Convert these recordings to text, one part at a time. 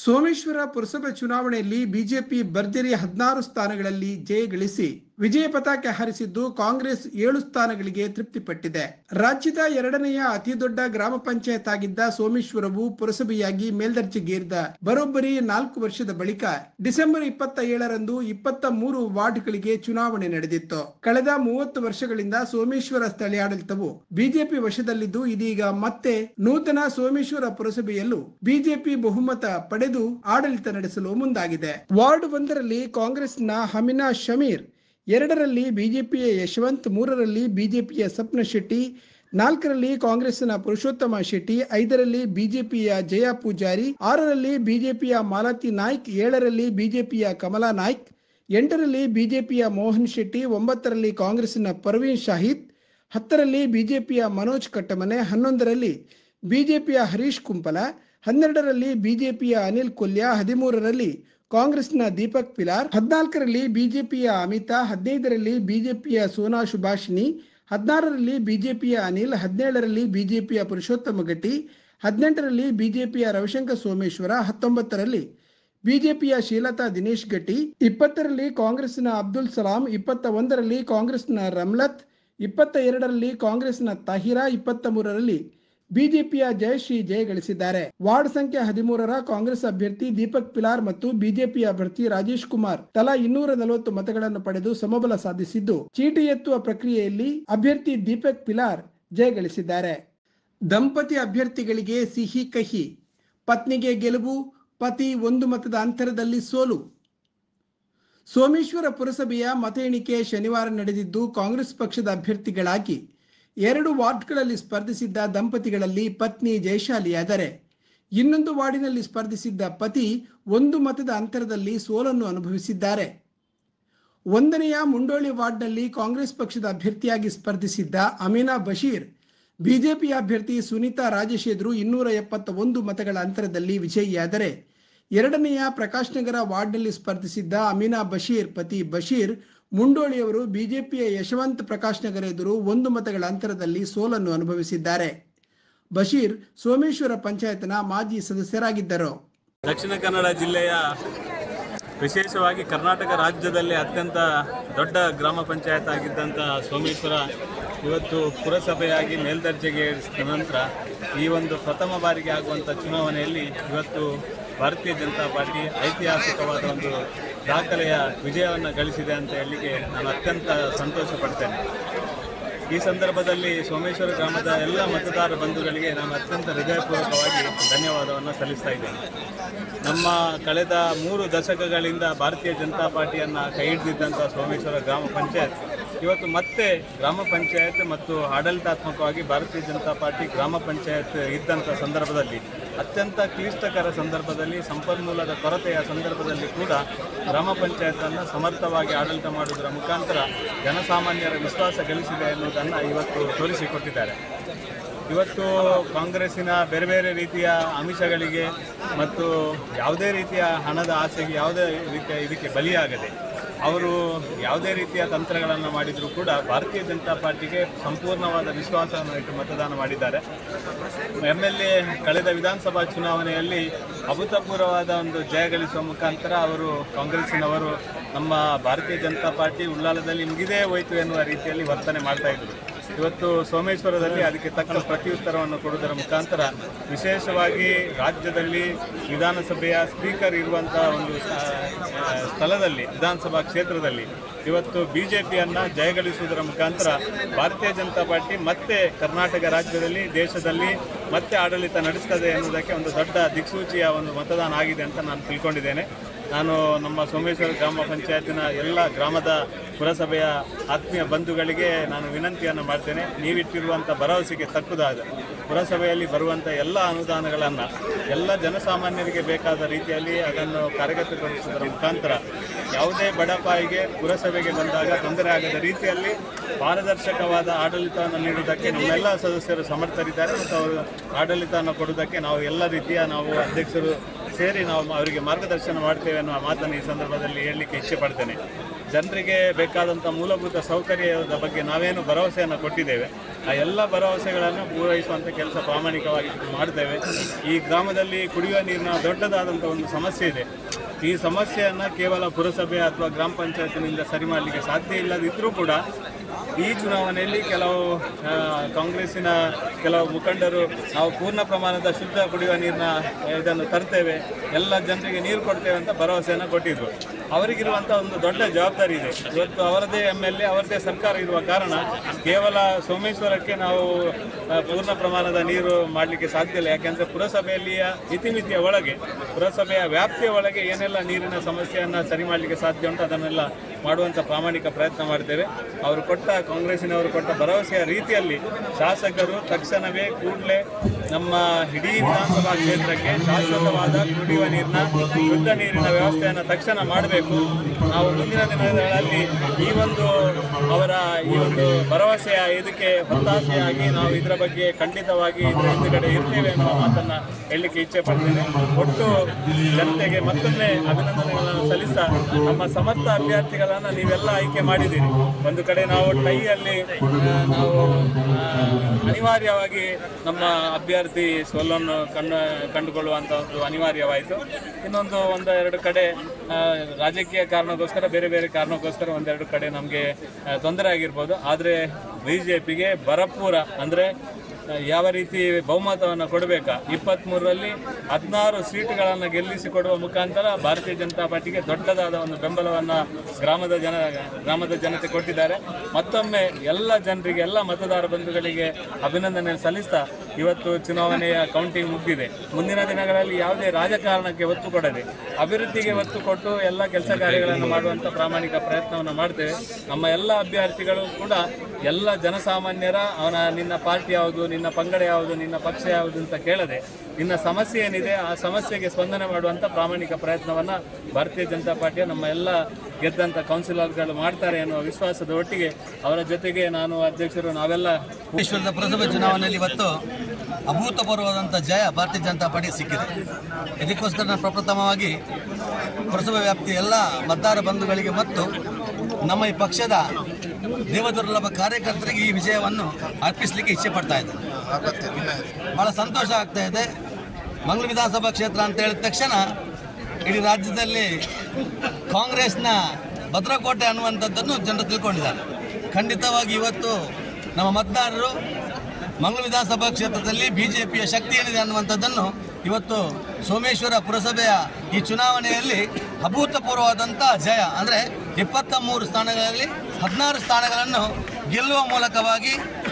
ಸೋಮೇಶ್ವರ ಪುರಸಭೆ ಚುನಾವಣೆಯಲ್ಲಿ ಬಿಜೆಪಿ ಭರ್ಜರಿ ಹದಿನಾರು ಸ್ಥಾನಗಳಲ್ಲಿ ಜಯ ಗಳಿಸಿ ವಿಜಯ ಪತಾಕೆ ಹಾರಿಸಿದ್ದು ಕಾಂಗ್ರೆಸ್ ಏಳು ಸ್ಥಾನಗಳಿಗೆ ತೃಪ್ತಿಪಟ್ಟಿದೆ ರಾಜ್ಯದ ಎರಡನೆಯ ಅತಿದೊಡ್ಡ ಗ್ರಾಮ ಪಂಚಾಯತ್ ಆಗಿದ್ದ ಸೋಮೇಶ್ವರವು ಪುರಸಭೆಯಾಗಿ ಮೇಲ್ದರ್ಜೆಗೇರಿದ ಬರೋಬ್ಬರಿ ನಾಲ್ಕು ವರ್ಷದ ಬಳಿಕ ಡಿಸೆಂಬರ್ ಇಪ್ಪತ್ತ ಏಳರಂದು ಇಪ್ಪತ್ತ ಮೂರು ವಾರ್ಡ್ಗಳಿಗೆ ಚುನಾವಣೆ ನಡೆದಿತ್ತು ಕಳೆದ ಮೂವತ್ತು ವರ್ಷಗಳಿಂದ ಸೋಮೇಶ್ವರ ಸ್ಥಳೀಯಾಡಳಿತವು ಬಿಜೆಪಿ ವಶದಲ್ಲಿದ್ದು ಇದೀಗ ಮತ್ತೆ ನೂತನ ಸೋಮೇಶ್ವರ ಪುರಸಭೆಯಲ್ಲೂ ಬಿಜೆಪಿ ಬಹುಮತ ಪಡೆದು ಆಡಳಿತ ನಡೆಸಲು ಮುಂದಾಗಿದೆ ವಾರ್ಡ್ ಒಂದರಲ್ಲಿ ಕಾಂಗ್ರೆಸ್ನ ಹಮಿನಾ ಶಮೀರ್ ಎರಡರಲ್ಲಿ ಬಿಜೆಪಿಯ ಯಶವಂತ್ ಮೂರರಲ್ಲಿ ಬಿಜೆಪಿಯ ಸಪ್ನ ಶೆಟ್ಟಿ ನಾಲ್ಕರಲ್ಲಿ ಕಾಂಗ್ರೆಸ್ನ ಪುರುಷೋತ್ತಮ ಶೆಟ್ಟಿ ಐದರಲ್ಲಿ ಬಿಜೆಪಿಯ ಜಯ ಪೂಜಾರಿ ಆರರಲ್ಲಿ ಬಿಜೆಪಿಯ ಮಾಲತಿ ನಾಯ್ಕ್ ಏಳರಲ್ಲಿ ಬಿಜೆಪಿಯ ಕಮಲಾ ನಾಯ್ಕ್ ಎಂಟರಲ್ಲಿ ಬಿಜೆಪಿಯ ಮೋಹನ್ ಶೆಟ್ಟಿ ಒಂಬತ್ತರಲ್ಲಿ ಕಾಂಗ್ರೆಸ್ನ ಪರ್ವೀನ್ ಶಾಹಿದ್ ಹತ್ತರಲ್ಲಿ ಬಿಜೆಪಿಯ ಮನೋಜ್ ಕಟ್ಟಮನೆ ಹನ್ನೊಂದರಲ್ಲಿ ಬಿಜೆಪಿಯ ಹರೀಶ್ ಕುಂಪಲ ಹನ್ನೆರಡರಲ್ಲಿ ಬಿಜೆಪಿಯ ಅನಿಲ್ ಕೊಲ್ಯ ಹದಿಮೂರರಲ್ಲಿ ಕಾಂಗ್ರೆಸ್ನ ದೀಪಕ್ ಪಿಲಾರ್ ಹದಿನಾಲ್ಕರಲ್ಲಿ ಬಿಜೆಪಿಯ ಅಮಿತಾ ಹದಿನೈದರಲ್ಲಿ ಬಿಜೆಪಿಯ ಸೋನಾ ಸುಭಾಷಿನಿ ಹದಿನಾರರಲ್ಲಿ ಬಿಜೆಪಿಯ ಅನಿಲ್ ಹದಿನೇಳರಲ್ಲಿ ಬಿಜೆಪಿಯ ಪುರುಷೋತ್ತಮ ಗಟ್ಟಿ ಹದಿನೆಂಟರಲ್ಲಿ ಬಿಜೆಪಿಯ ರವಿಶಂಕರ್ ಸೋಮೇಶ್ವರ ಹತ್ತೊಂಬತ್ತರಲ್ಲಿ ಬಿಜೆಪಿಯ ಶೀಲತಾ ದಿನೇಶ್ ಗಟ್ಟಿ ಇಪ್ಪತ್ತರಲ್ಲಿ ಕಾಂಗ್ರೆಸ್ನ ಅಬ್ದುಲ್ ಸಲಾಂ ಇಪ್ಪತ್ತ ಒಂದರಲ್ಲಿ ಕಾಂಗ್ರೆಸ್ನ ರಮ್ಲತ್ ಇಪ್ಪತ್ತ ಎರಡರಲ್ಲಿ ಕಾಂಗ್ರೆಸ್ನ ತಾಹಿರಾ ಇಪ್ಪತ್ತ ಮೂರರಲ್ಲಿ ಬಿಜೆಪಿಯ ಜಯಶ್ರೀ ಜಯ ಗಳಿಸಿದ್ದಾರೆ ವಾರ್ಡ್ ಸಂಖ್ಯೆ ಹದಿಮೂರರ ಕಾಂಗ್ರೆಸ್ ಅಭ್ಯರ್ಥಿ ದೀಪಕ್ ಪಿಲಾರ್ ಮತ್ತು ಬಿಜೆಪಿ ಅಭ್ಯರ್ಥಿ ರಾಜೇಶ್ ಕುಮಾರ್ ತಲಾ ಇನ್ನೂರ ನಲವತ್ತು ಮತಗಳನ್ನು ಪಡೆದು ಸಮಬಲ ಸಾಧಿಸಿದ್ದು ಚೀಟಿ ಎತ್ತುವ ಪ್ರಕ್ರಿಯೆಯಲ್ಲಿ ಅಭ್ಯರ್ಥಿ ದೀಪಕ್ ಪಿಲಾರ್ ಜಯ ಗಳಿಸಿದ್ದಾರೆ ದಂಪತಿ ಅಭ್ಯರ್ಥಿಗಳಿಗೆ ಸಿಹಿ ಕಹಿ ಪತ್ನಿಗೆ ಗೆಲುವು ಪತಿ ಒಂದು ಮತದ ಅಂತರದಲ್ಲಿ ಸೋಲು ಸೋಮೇಶ್ವರ ಪುರಸಭೆಯ ಮತ ಎಣಿಕೆ ಶನಿವಾರ ನಡೆದಿದ್ದು ಕಾಂಗ್ರೆಸ್ ಪಕ್ಷದ ಅಭ್ಯರ್ಥಿಗಳಾಗಿ ಎರಡು ವಾರ್ಡ್ಗಳಲ್ಲಿ ಸ್ಪರ್ಧಿಸಿದ್ದ ದಂಪತಿಗಳಲ್ಲಿ ಪತ್ನಿ ಜಯಶಾಲಿಯಾದರೆ ಇನ್ನೊಂದು ವಾರ್ಡಿನಲ್ಲಿ ಸ್ಪರ್ಧಿಸಿದ್ದ ಪತಿ ಒಂದು ಮತದ ಅಂತರದಲ್ಲಿ ಸೋಲನ್ನು ಅನುಭವಿಸಿದ್ದಾರೆ ಒಂದನೆಯ ಮುಂಡೋಳಿ ವಾರ್ಡ್ನಲ್ಲಿ ಕಾಂಗ್ರೆಸ್ ಪಕ್ಷದ ಅಭ್ಯರ್ಥಿಯಾಗಿ ಸ್ಪರ್ಧಿಸಿದ್ದ ಅಮೀನಾ ಬಶೀರ್ ಬಿಜೆಪಿ ಅಭ್ಯರ್ಥಿ ಸುನೀತಾ ರಾಜೇಶ್ ಎದುರು ಇನ್ನೂರ ಎಪ್ಪತ್ತ ಒಂದು ಮತಗಳ ಅಂತರದಲ್ಲಿ ವಿಜಯಿಯಾದರೆ ಎರಡನೆಯ ಪ್ರಕಾಶ್ ನಗರ ವಾರ್ಡ್ನಲ್ಲಿ ಸ್ಪರ್ಧಿಸಿದ್ದ ಅಮೀನಾ ಬಶೀರ್ ಪತಿ ಬಶೀರ್ ಮುಂಡೋಳಿಯವರು ಬಿಜೆಪಿಯ ಯಶವಂತ್ ಪ್ರಕಾಶ್ ನಗರ ಎದುರು ಒಂದು ಮತಗಳ ಅಂತರದಲ್ಲಿ ಸೋಲನ್ನು ಅನುಭವಿಸಿದ್ದಾರೆ ಬಶೀರ್ ಸೋಮೇಶ್ವರ ಪಂಚಾಯತ್ನ ಮಾಜಿ ಸದಸ್ಯರಾಗಿದ್ದರು ದಕ್ಷಿಣ ಕನ್ನಡ ಜಿಲ್ಲೆಯ ವಿಶೇಷವಾಗಿ ಕರ್ನಾಟಕ ರಾಜ್ಯದಲ್ಲಿ ಅತ್ಯಂತ ದೊಡ್ಡ ಗ್ರಾಮ ಪಂಚಾಯತ್ ಆಗಿದ್ದಂಥ ಸೋಮೇಶ್ವರ ಇವತ್ತು ಪುರಸಭೆಯಾಗಿ ಮೇಲ್ದರ್ಜೆಗೆ ಏರಿಸಿದ ನಂತರ ಈ ಒಂದು ಪ್ರಥಮ ಬಾರಿಗೆ ಆಗುವಂಥ ಚುನಾವಣೆಯಲ್ಲಿ ಇವತ್ತು ಭಾರತೀಯ ಜನತಾ ಪಾರ್ಟಿ ಐತಿಹಾಸಿಕವಾದ ಒಂದು ದಾಖಲೆಯ ವಿಜಯವನ್ನು ಗಳಿಸಿದೆ ಅಂತ ಹೇಳಲಿಕ್ಕೆ ನಾನು ಅತ್ಯಂತ ಸಂತೋಷ ಪಡ್ತೇನೆ ಈ ಸಂದರ್ಭದಲ್ಲಿ ಸೋಮೇಶ್ವರ ಗ್ರಾಮದ ಎಲ್ಲ ಮತದಾರ ಬಂಧುಗಳಿಗೆ ನಾನು ಅತ್ಯಂತ ಹೃದಯಪೂರ್ವಕವಾಗಿ ಧನ್ಯವಾದವನ್ನು ಸಲ್ಲಿಸ್ತಾ ಇದ್ದೇನೆ ನಮ್ಮ ಕಳೆದ ಮೂರು ದಶಕಗಳಿಂದ ಭಾರತೀಯ ಜನತಾ ಪಾರ್ಟಿಯನ್ನು ಕೈ ಹಿಡಿದಿದ್ದಂಥ ಸೋಮೇಶ್ವರ ಗ್ರಾಮ ಪಂಚಾಯತ್ ಇವತ್ತು ಮತ್ತೆ ಗ್ರಾಮ ಪಂಚಾಯತ್ ಮತ್ತು ಆಡಳಿತಾತ್ಮಕವಾಗಿ ಭಾರತೀಯ ಜನತಾ ಪಾರ್ಟಿ ಗ್ರಾಮ ಪಂಚಾಯತ್ ಇದ್ದಂಥ ಸಂದರ್ಭದಲ್ಲಿ ಅತ್ಯಂತ ಕ್ಲಿಷ್ಟಕರ ಸಂದರ್ಭದಲ್ಲಿ ಸಂಪನ್ಮೂಲದ ಕೊರತೆಯ ಸಂದರ್ಭದಲ್ಲಿ ಕೂಡ ಗ್ರಾಮ ಪಂಚಾಯತನ್ನು ಸಮರ್ಥವಾಗಿ ಆಡಳಿತ ಮಾಡುವುದರ ಮುಖಾಂತರ ಜನಸಾಮಾನ್ಯರ ವಿಶ್ವಾಸ ಗಳಿಸಿದೆ ಎನ್ನುವುದನ್ನು ಇವತ್ತು ತೋರಿಸಿಕೊಟ್ಟಿದ್ದಾರೆ ಇವತ್ತು ಕಾಂಗ್ರೆಸ್ಸಿನ ಬೇರೆ ಬೇರೆ ರೀತಿಯ ಆಮಿಷಗಳಿಗೆ ಮತ್ತು ಯಾವುದೇ ರೀತಿಯ ಹಣದ ಆಸೆಗೆ ಯಾವುದೇ ರೀತಿಯ ಇದಕ್ಕೆ ಬಲಿಯಾಗದೆ ಅವರು ಯಾವುದೇ ರೀತಿಯ ತಂತ್ರಗಳನ್ನು ಮಾಡಿದರೂ ಕೂಡ ಭಾರತೀಯ ಜನತಾ ಪಾರ್ಟಿಗೆ ಸಂಪೂರ್ಣವಾದ ವಿಶ್ವಾಸವನ್ನು ಇಟ್ಟು ಮತದಾನ ಮಾಡಿದ್ದಾರೆ ಎಮ್ ಎಲ್ ಎ ಕಳೆದ ವಿಧಾನಸಭಾ ಚುನಾವಣೆಯಲ್ಲಿ ಅಭೂತಪೂರ್ವವಾದ ಒಂದು ಜಯ ಗಳಿಸುವ ಮುಖಾಂತರ ಅವರು ಕಾಂಗ್ರೆಸ್ಸಿನವರು ನಮ್ಮ ಭಾರತೀಯ ಜನತಾ ಪಾರ್ಟಿ ಉಳ್ಳಾಲದಲ್ಲಿ ಮುಗಿದೇ ಹೋಯಿತು ಎನ್ನುವ ರೀತಿಯಲ್ಲಿ ವರ್ತನೆ ಮಾಡ್ತಾ ಇದ್ರು ಇವತ್ತು ಸೋಮೇಶ್ವರದಲ್ಲಿ ಅದಕ್ಕೆ ತಕ್ಕ ಪ್ರತ್ಯುತ್ತರವನ್ನು ಕೊಡುವುದರ ಮುಖಾಂತರ ವಿಶೇಷವಾಗಿ ರಾಜ್ಯದಲ್ಲಿ ವಿಧಾನಸಭೆಯ ಸ್ಪೀಕರ್ ಇರುವಂಥ ಒಂದು ಆ, ಸ್ಥಳದಲ್ಲಿ ವಿಧಾನಸಭಾ ಕ್ಷೇತ್ರದಲ್ಲಿ ಇವತ್ತು ಬಿ ಜೆ ಪಿಯನ್ನು ಜಯಗಳಿಸುವುದರ ಮುಖಾಂತರ ಭಾರತೀಯ ಜನತಾ ಪಾರ್ಟಿ ಮತ್ತೆ ಕರ್ನಾಟಕ ರಾಜ್ಯದಲ್ಲಿ ದೇಶದಲ್ಲಿ ಮತ್ತೆ ಆಡಳಿತ ನಡೆಸ್ತದೆ ಎನ್ನುವುದಕ್ಕೆ ಒಂದು ದೊಡ್ಡ ದಿಕ್ಸೂಚಿಯ ಒಂದು ಮತದಾನ ಆಗಿದೆ ಅಂತ ನಾನು ತಿಳ್ಕೊಂಡಿದ್ದೇನೆ ನಾನು ನಮ್ಮ ಸೋಮೇಶ್ವರ ಗ್ರಾಮ ಪಂಚಾಯತಿನ ಎಲ್ಲ ಗ್ರಾಮದ ಪುರಸಭೆಯ ಆತ್ಮೀಯ ಬಂಧುಗಳಿಗೆ ನಾನು ವಿನಂತಿಯನ್ನು ಮಾಡ್ತೇನೆ ನೀವಿಟ್ಟಿರುವಂಥ ಭರವಸೆಗೆ ತಕ್ಕುದಾದ ಪುರಸಭೆಯಲ್ಲಿ ಬರುವಂಥ ಎಲ್ಲ ಅನುದಾನಗಳನ್ನು ಎಲ್ಲ ಜನಸಾಮಾನ್ಯರಿಗೆ ಬೇಕಾದ ರೀತಿಯಲ್ಲಿ ಅದನ್ನು ಕಾರ್ಯಗತಗೊಳಿಸುವುದರ ಮುಖಾಂತರ ಯಾವುದೇ ಬಡಪಾಯಿಗೆ ಪುರಸಭೆಗೆ ಬಂದಾಗ ತೊಂದರೆ ಆಗದ ರೀತಿಯಲ್ಲಿ ಪಾರದರ್ಶಕವಾದ ಆಡಳಿತವನ್ನು ನೀಡುವುದಕ್ಕೆ ನಮ್ಮೆಲ್ಲ ಸದಸ್ಯರು ಸಮರ್ಥರಿದ್ದಾರೆ ಮತ್ತು ಅವರು ಆಡಳಿತವನ್ನು ಕೊಡುವುದಕ್ಕೆ ನಾವು ಎಲ್ಲ ರೀತಿಯ ನಾವು ಅಧ್ಯಕ್ಷರು ಸೇರಿ ನಾವು ಅವರಿಗೆ ಮಾರ್ಗದರ್ಶನ ಮಾಡ್ತೇವೆ ಅನ್ನುವ ಮಾತನ್ನು ಈ ಸಂದರ್ಭದಲ್ಲಿ ಹೇಳಲಿಕ್ಕೆ ಇಚ್ಛೆ ಪಡ್ತೇನೆ ಜನರಿಗೆ ಬೇಕಾದಂಥ ಮೂಲಭೂತ ಸೌಕರ್ಯದ ಬಗ್ಗೆ ನಾವೇನು ಭರವಸೆಯನ್ನು ಕೊಟ್ಟಿದ್ದೇವೆ ಆ ಎಲ್ಲ ಭರವಸೆಗಳನ್ನು ಪೂರೈಸುವಂಥ ಕೆಲಸ ಪ್ರಾಮಾಣಿಕವಾಗಿ ಮಾಡ್ತೇವೆ ಈ ಗ್ರಾಮದಲ್ಲಿ ಕುಡಿಯುವ ನೀರಿನ ದೊಡ್ಡದಾದಂಥ ಒಂದು ಸಮಸ್ಯೆ ಇದೆ ಈ ಸಮಸ್ಯೆಯನ್ನು ಕೇವಲ ಪುರಸಭೆ ಅಥವಾ ಗ್ರಾಮ ಪಂಚಾಯತಿನಿಂದ ಸರಿ ಮಾಡಲಿಕ್ಕೆ ಸಾಧ್ಯ ಇಲ್ಲದಿದ್ದರೂ ಕೂಡ ಈ ಚುನಾವಣೆಯಲ್ಲಿ ಕೆಲವು ಆ, ಕಾಂಗ್ರೆಸ್ಸಿನ ಕೆಲವು ಮುಖಂಡರು ನಾವು ಪೂರ್ಣ ಪ್ರಮಾಣದ ಶುದ್ಧ ಕುಡಿಯುವ ನೀರಿನ ಇದನ್ನು ತರ್ತೇವೆ ಎಲ್ಲ ಜನರಿಗೆ ನೀರು ಕೊಡ್ತೇವೆ ಅಂತ ಭರವಸೆಯನ್ನು ಕೊಟ್ಟಿದ್ರು ಅವರಿಗಿರುವಂಥ ಒಂದು ದೊಡ್ಡ ಜವಾಬ್ದಾರಿ ಇದೆ ಇವತ್ತು ಅವರದೇ ಎಮ್ ಎಲ್ ಎ ಅವರದೇ ಸರ್ಕಾರ ಇರುವ ಕಾರಣ ಕೇವಲ ಸೋಮೇಶ್ವರಕ್ಕೆ ನಾವು ಆ, ಪೂರ್ಣ ಪ್ರಮಾಣದ ನೀರು ಮಾಡಲಿಕ್ಕೆ ಸಾಧ್ಯ ಇಲ್ಲ ಯಾಕೆಂದರೆ ಪುರಸಭೆಯಲ್ಲಿಯ ಇತಿಮಿತಿಯ ಒಳಗೆ ಪುರಸಭೆಯ ವ್ಯಾಪ್ತಿಯ ಒಳಗೆ ಏನೆಲ್ಲ ನೀರಿನ ಸಮಸ್ಯೆಯನ್ನು ಸರಿ ಮಾಡಲಿಕ್ಕೆ ಸಾಧ್ಯ ಉಂಟು ಅದನ್ನೆಲ್ಲ ಮಾಡುವಂಥ ಪ್ರಾಮಾಣಿಕ ಪ್ರಯತ್ನ ಮಾಡ್ತೇವೆ ಅವರು ಕೊಟ್ಟ ಕಾಂಗ್ರೆಸ್ಸಿನವರು ಕೊಟ್ಟ ಭರವಸೆಯ ರೀತಿಯಲ್ಲಿ ಶಾಸಕರು ತಕ್ಷಣವೇ ಕೂಡಲೇ ನಮ್ಮ ಇಡೀ ವಿಧಾನಸಭಾ ಕ್ಷೇತ್ರಕ್ಕೆ ಶಾಶ್ವತವಾದ ಕುಡಿಯುವ ನೀರಿನ ಶುದ್ಧ ನೀರಿನ ವ್ಯವಸ್ಥೆಯನ್ನು ತಕ್ಷಣ ಮಾಡಬೇಕು ನಾವು ಮುಂದಿನ ದಿನಗಳಲ್ಲಿ ಈ ಒಂದು ಅವರ ಈ ಒಂದು ಭರವಸೆಯ ಇದಕ್ಕೆ ಒತ್ತಾಸೆಯಾಗಿ ನಾವು ಇದರ ಬಗ್ಗೆ ಖಂಡಿತವಾಗಿ ಇದರ ಹಿಂದುಗಡೆ ಇರ್ತೇವೆ ಅನ್ನುವ ಮಾತನ್ನು ಹೇಳಲಿಕ್ಕೆ ಇಚ್ಛೆ ಪಡ್ತೇನೆ ಒಟ್ಟು ಜನತೆಗೆ ಮತ್ತೊಮ್ಮೆ ಅಭಿನಂದನೆಗಳನ್ನು ಸಲ್ಲಿಸ್ತಾ ನಮ್ಮ ಸಮರ್ಥ ಅಭ್ಯರ್ಥಿಗಳನ್ನು ನೀವೆಲ್ಲ ಆಯ್ಕೆ ಮಾಡಿದ್ದೀರಿ ಒಂದು ಕಡೆ ನಾವು ಟೈಯಲ್ಲಿ ಆ, ನಾವು ಆ, ಅನಿವಾರ್ಯವಾಗಿ ನಮ್ಮ ಅಭ್ಯರ್ಥಿ ಸೋಲನ್ನು ಕಂಡು ಕಂಡುಕೊಳ್ಳುವಂಥ ಒಂದು ಅನಿವಾರ್ಯವಾಯಿತು ಇನ್ನೊಂದು ಒಂದು ಎರಡು ಕಡೆ ಆ, ರಾಜಕೀಯ ಕಾರಣಕ್ಕೋಸ್ಕರ ಬೇರೆ ಬೇರೆ ಕಾರಣಕ್ಕೋಸ್ಕರ ಒಂದೆರಡು ಕಡೆ ನಮಗೆ ತೊಂದರೆ ಆಗಿರ್ಬೋದು ಆದರೆ ಬಿ ಜೆ ಪಿಗೆ ಭರಪೂರ ಅಂದರೆ ಯಾವ ರೀತಿ ಬಹುಮತವನ್ನು ಕೊಡಬೇಕಾ ಇಪ್ಪತ್ತ್ಮೂರರಲ್ಲಿ ಹದಿನಾರು ಸೀಟುಗಳನ್ನು ಗೆಲ್ಲಿಸಿಕೊಡುವ ಮುಖಾಂತರ ಭಾರತೀಯ ಜನತಾ ಪಾರ್ಟಿಗೆ ದೊಡ್ಡದಾದ ಒಂದು ಬೆಂಬಲವನ್ನು ಗ್ರಾಮದ ಜನ ಗ್ರಾಮದ ಜನತೆ ಕೊಟ್ಟಿದ್ದಾರೆ ಮತ್ತೊಮ್ಮೆ ಎಲ್ಲ ಜನರಿಗೆ ಎಲ್ಲ ಮತದಾರ ಬಂಧುಗಳಿಗೆ ಅಭಿನಂದನೆ ಸಲ್ಲಿಸ್ತಾ ಇವತ್ತು ಚುನಾವಣೆಯ ಕೌಂಟಿಂಗ್ ಮುಗಿದಿದೆ ಮುಂದಿನ ದಿನಗಳಲ್ಲಿ ಯಾವುದೇ ರಾಜಕಾರಣಕ್ಕೆ ಒತ್ತು ಕೊಡದೆ ಅಭಿವೃದ್ಧಿಗೆ ಒತ್ತು ಕೊಟ್ಟು ಎಲ್ಲ ಕೆಲಸ ಕಾರ್ಯಗಳನ್ನು ಮಾಡುವಂಥ ಪ್ರಾಮಾಣಿಕ ಪ್ರಯತ್ನವನ್ನು ಮಾಡ್ತೇವೆ ನಮ್ಮ ಎಲ್ಲ ಅಭ್ಯರ್ಥಿಗಳು ಕೂಡ ಎಲ್ಲ ಜನಸಾಮಾನ್ಯರ ಅವನ ನಿನ್ನ ಪಾರ್ಟಿ ಯಾವುದು ನಿನ್ನ ಪಂಗಡ ಯಾವುದು ನಿನ್ನ ಪಕ್ಷ ಯಾವುದು ಅಂತ ಕೇಳದೆ ನಿನ್ನ ಸಮಸ್ಯೆ ಏನಿದೆ ಆ ಸಮಸ್ಯೆಗೆ ಸ್ಪಂದನೆ ಮಾಡುವಂಥ ಪ್ರಾಮಾಣಿಕ ಪ್ರಯತ್ನವನ್ನು ಭಾರತೀಯ ಜನತಾ ಪಾರ್ಟಿಯ ನಮ್ಮ ಎಲ್ಲ ಗೆದ್ದಂಥ ಕೌನ್ಸಿಲರ್ಗಳು ಮಾಡ್ತಾರೆ ಅನ್ನುವ ವಿಶ್ವಾಸದ ಒಟ್ಟಿಗೆ ಅವರ ಜೊತೆಗೆ ನಾನು ಅಧ್ಯಕ್ಷರು ನಾವೆಲ್ಲ ವಿಶ್ವದ ಪುರಸಭೆ ಚುನಾವಣೆಯಲ್ಲಿ ಇವತ್ತು ಅಭೂತಪೂರ್ವವಾದಂಥ ಜಯ ಭಾರತೀಯ ಜನತಾ ಪಾರ್ಟಿಗೆ ಸಿಕ್ಕಿದೆ ಇದಕ್ಕೋಸ್ಕರ ನಾನು ಪ್ರಪ್ರಥಮವಾಗಿ ಪುರಸಭೆ ವ್ಯಾಪ್ತಿಯ ಎಲ್ಲ ಮತದಾರ ಬಂಧುಗಳಿಗೆ ಮತ್ತು ನಮ್ಮ ಈ ಪಕ್ಷದ ದೇವದುರ್ಲಭ ಕಾರ್ಯಕರ್ತರಿಗೆ ಈ ವಿಜಯವನ್ನು ಅರ್ಪಿಸಲಿಕ್ಕೆ ಇಚ್ಛೆ ಪಡ್ತಾ ಇದ್ದೇನೆ ಬಹಳ ಸಂತೋಷ ಆಗ್ತಾ ಇದೆ ಮಂಗಳೂರು ವಿಧಾನಸಭಾ ಕ್ಷೇತ್ರ ಅಂತ ಹೇಳಿದ ತಕ್ಷಣ ಇಡೀ ರಾಜ್ಯದಲ್ಲಿ ಕಾಂಗ್ರೆಸ್ನ ಭದ್ರಕೋಟೆ ಅನ್ನುವಂಥದ್ದನ್ನು ಜನರು ತಿಳ್ಕೊಂಡಿದ್ದಾರೆ ಖಂಡಿತವಾಗಿ ಇವತ್ತು ನಮ್ಮ ಮತದಾರರು ಮಂಗಳೂರು ವಿಧಾನಸಭಾ ಕ್ಷೇತ್ರದಲ್ಲಿ ಬಿ ಜೆ ಪಿಯ ಶಕ್ತಿ ಏನಿದೆ ಅನ್ನುವಂಥದ್ದನ್ನು ಇವತ್ತು ಸೋಮೇಶ್ವರ ಪುರಸಭೆಯ ಈ ಚುನಾವಣೆಯಲ್ಲಿ ಅಭೂತಪೂರ್ವವಾದಂಥ ಜಯ ಅಂದರೆ ಇಪ್ಪತ್ತ ಮೂರು ಸ್ಥಾನಗಳಲ್ಲಿ ಹದಿನಾರು ಸ್ಥಾನಗಳನ್ನು ಗೆಲ್ಲುವ ಮೂಲಕವಾಗಿ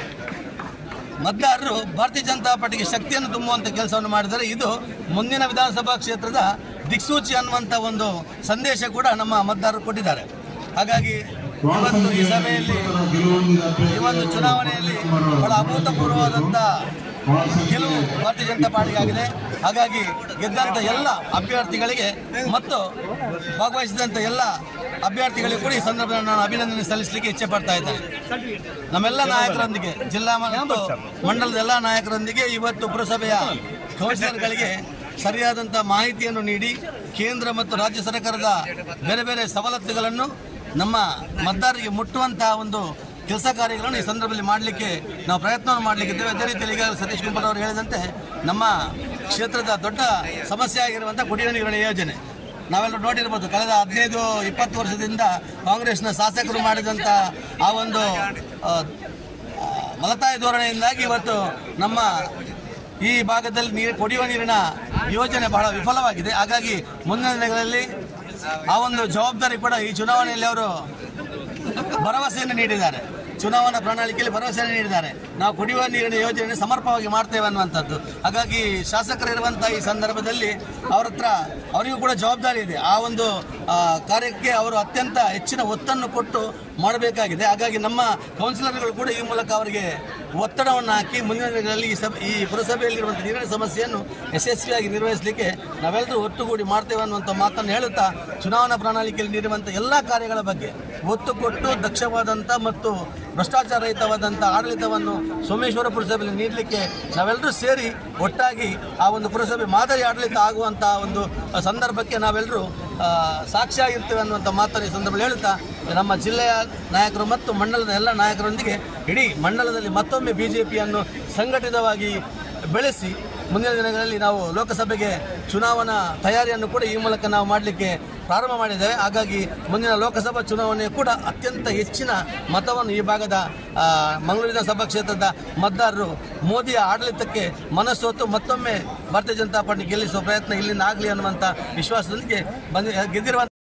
ಮತದಾರರು ಭಾರತೀಯ ಜನತಾ ಪಾರ್ಟಿಗೆ ಶಕ್ತಿಯನ್ನು ತುಂಬುವಂಥ ಕೆಲಸವನ್ನು ಮಾಡಿದರೆ ಇದು ಮುಂದಿನ ವಿಧಾನಸಭಾ ಕ್ಷೇತ್ರದ ದಿಕ್ಸೂಚಿ ಅನ್ನುವಂಥ ಒಂದು ಸಂದೇಶ ಕೂಡ ನಮ್ಮ ಮತದಾರರು ಕೊಟ್ಟಿದ್ದಾರೆ ಹಾಗಾಗಿ ಇವತ್ತು ಈ ಸಭೆಯಲ್ಲಿ ಈ ಒಂದು ಚುನಾವಣೆಯಲ್ಲಿ ಬಹಳ ಅಭೂತಪೂರ್ವವಾದಂಥ ಗೆಲುವು ಭಾರತೀಯ ಜನತಾ ಪಾರ್ಟಿಗೆ ಆಗಿದೆ ಹಾಗಾಗಿ ಗೆದ್ದಂಥ ಎಲ್ಲ ಅಭ್ಯರ್ಥಿಗಳಿಗೆ ಮತ್ತು ಭಾಗವಹಿಸಿದಂಥ ಎಲ್ಲ ಅಭ್ಯರ್ಥಿಗಳಿಗೂ ಕೂಡ ಈ ಸಂದರ್ಭದಲ್ಲಿ ನಾನು ಅಭಿನಂದನೆ ಸಲ್ಲಿಸಲಿಕ್ಕೆ ಇಚ್ಛೆ ಪಡ್ತಾ ಇದ್ದೇನೆ ನಮ್ಮೆಲ್ಲ ನಾಯಕರೊಂದಿಗೆ ಜಿಲ್ಲಾ ಮತ್ತು ಮಂಡಲದ ಎಲ್ಲ ನಾಯಕರೊಂದಿಗೆ ಇವತ್ತು ಪುರಸಭೆಯ ಕೌನ್ಸಿಲರ್ಗಳಿಗೆ ಸರಿಯಾದಂಥ ಮಾಹಿತಿಯನ್ನು ನೀಡಿ ಕೇಂದ್ರ ಮತ್ತು ರಾಜ್ಯ ಸರ್ಕಾರದ ಬೇರೆ ಬೇರೆ ಸವಲತ್ತುಗಳನ್ನು ನಮ್ಮ ಮತದಾರರಿಗೆ ಮುಟ್ಟುವಂತಹ ಒಂದು ಕೆಲಸ ಕಾರ್ಯಗಳನ್ನು ಈ ಸಂದರ್ಭದಲ್ಲಿ ಮಾಡಲಿಕ್ಕೆ ನಾವು ಪ್ರಯತ್ನವನ್ನು ಮಾಡಲಿಕ್ಕಿದ್ದೇವೆ ಅದೇ ರೀತಿಯಲ್ಲಿ ಈಗ ಸತೀಶ್ ಕುಂಬಾರ್ ಅವರು ಹೇಳಿದಂತೆ ನಮ್ಮ ಕ್ಷೇತ್ರದ ದೊಡ್ಡ ಸಮಸ್ಯೆ ಆಗಿರುವಂಥ ಕುಡಿಯುವ ನೀರಿನ ಯೋಜನೆ ನಾವೆಲ್ಲ ನೋಡಿರ್ಬೋದು ಕಳೆದ ಹದಿನೈದು ಇಪ್ಪತ್ತು ವರ್ಷದಿಂದ ಕಾಂಗ್ರೆಸ್ನ ಶಾಸಕರು ಮಾಡಿದಂಥ ಆ ಒಂದು ಆ, ಆ, ಮಲತಾಯಿ ಧೋರಣೆಯಿಂದಾಗಿ ಇವತ್ತು ನಮ್ಮ ಈ ಭಾಗದಲ್ಲಿ ನೀರು ಕುಡಿಯುವ ನೀರಿನ ಯೋಜನೆ ಬಹಳ ವಿಫಲವಾಗಿದೆ ಹಾಗಾಗಿ ಮುಂದಿನ ದಿನಗಳಲ್ಲಿ ಆ ಒಂದು ಜವಾಬ್ದಾರಿ ಕೂಡ ಈ ಚುನಾವಣೆಯಲ್ಲಿ ಅವರು ಭರವಸೆಯನ್ನು ನೀಡಿದ್ದಾರೆ ಚುನಾವಣಾ ಪ್ರಣಾಳಿಕೆಯಲ್ಲಿ ಭರವಸೆಯನ್ನು ನೀಡಿದ್ದಾರೆ ನಾವು ಕುಡಿಯುವ ನೀರಿನ ಯೋಜನೆ ಸಮರ್ಪಕವಾಗಿ ಮಾಡ್ತೇವೆ ಅನ್ನುವಂಥದ್ದು ಹಾಗಾಗಿ ಶಾಸಕರಿರುವಂಥ ಈ ಸಂದರ್ಭದಲ್ಲಿ ಅವ್ರ ಹತ್ರ ಅವರಿಗೂ ಕೂಡ ಜವಾಬ್ದಾರಿ ಇದೆ ಆ ಒಂದು ಆ, ಕಾರ್ಯಕ್ಕೆ ಅವರು ಅತ್ಯಂತ ಹೆಚ್ಚಿನ ಒತ್ತನ್ನು ಕೊಟ್ಟು ಮಾಡಬೇಕಾಗಿದೆ ಹಾಗಾಗಿ ನಮ್ಮ ಕೌನ್ಸಿಲರ್ಗಳು ಕೂಡ ಈ ಮೂಲಕ ಅವರಿಗೆ ಒತ್ತಡವನ್ನು ಹಾಕಿ ಮುಂದಿನ ದಿನಗಳಲ್ಲಿ ಈ ಸಭೆ ಈ ಪುರಸಭೆಯಲ್ಲಿರುವಂಥ ನೀರಿನ ಸಮಸ್ಯೆಯನ್ನು ಯಶಸ್ವಿಯಾಗಿ ನಿರ್ವಹಿಸಲಿಕ್ಕೆ ನಾವೆಲ್ಲರೂ ಒಟ್ಟುಗೂಡಿ ಮಾಡ್ತೇವೆ ಅನ್ನುವಂಥ ಮಾತನ್ನು ಹೇಳುತ್ತಾ ಚುನಾವಣಾ ಪ್ರಣಾಳಿಕೆಯಲ್ಲಿ ನೀಡುವಂಥ ಎಲ್ಲ ಕಾರ್ಯಗಳ ಬಗ್ಗೆ ಒತ್ತು ಕೊಟ್ಟು ದಕ್ಷವಾದಂಥ ಮತ್ತು ಭ್ರಷ್ಟಾಚಾರ ರಹಿತವಾದಂಥ ಆಡಳಿತವನ್ನು ಸೋಮೇಶ್ವರ ಪುರಸಭೆಯಲ್ಲಿ ನೀಡಲಿಕ್ಕೆ ನಾವೆಲ್ಲರೂ ಸೇರಿ ಒಟ್ಟಾಗಿ ಆ ಒಂದು ಪುರಸಭೆ ಮಾದರಿ ಆಡಳಿತ ಆಗುವಂಥ ಒಂದು ಸಂದರ್ಭಕ್ಕೆ ನಾವೆಲ್ಲರೂ ಆ, ಸಾಕ್ಷಿಯಾಗಿರ್ತೇವೆ ಅನ್ನುವಂಥ ಮಾತನ್ನು ಈ ಸಂದರ್ಭದಲ್ಲಿ ಹೇಳುತ್ತಾ ನಮ್ಮ ಜಿಲ್ಲೆಯ ನಾಯಕರು ಮತ್ತು ಮಂಡಲದ ಎಲ್ಲ ನಾಯಕರೊಂದಿಗೆ ಇಡೀ ಮಂಡಲದಲ್ಲಿ ಮತ್ತೊಮ್ಮೆ ಬಿಜೆಪಿಯನ್ನು ಸಂಘಟಿತವಾಗಿ ಬೆಳೆಸಿ ಮುಂದಿನ ದಿನಗಳಲ್ಲಿ ನಾವು ಲೋಕಸಭೆಗೆ ಚುನಾವಣಾ ತಯಾರಿಯನ್ನು ಕೂಡ ಈ ಮೂಲಕ ನಾವು ಮಾಡಲಿಕ್ಕೆ ಪ್ರಾರಂಭ ಮಾಡಿದ್ದೇವೆ ಹಾಗಾಗಿ ಮುಂದಿನ ಲೋಕಸಭಾ ಚುನಾವಣೆ ಕೂಡ ಅತ್ಯಂತ ಹೆಚ್ಚಿನ ಮತವನ್ನು ಈ ಭಾಗದ ಆ, ಮಂಗಳೂರು ವಿಧಾನಸಭಾ ಕ್ಷೇತ್ರದ ಮತದಾರರು ಮೋದಿಯ ಆಡಳಿತಕ್ಕೆ ಮನಸ್ಸೋತು ಮತ್ತೊಮ್ಮೆ ಭಾರತೀಯ ಜನತಾ ಪಾರ್ಟಿ ಗೆಲ್ಲಿಸುವ ಪ್ರಯತ್ನ ಇಲ್ಲಿಂದ ಆಗಲಿ ಅನ್ನುವಂಥ ವಿಶ್ವಾಸದೊಂದಿಗೆ ಬಂದ ಗೆದ್ದಿರುವಂಥ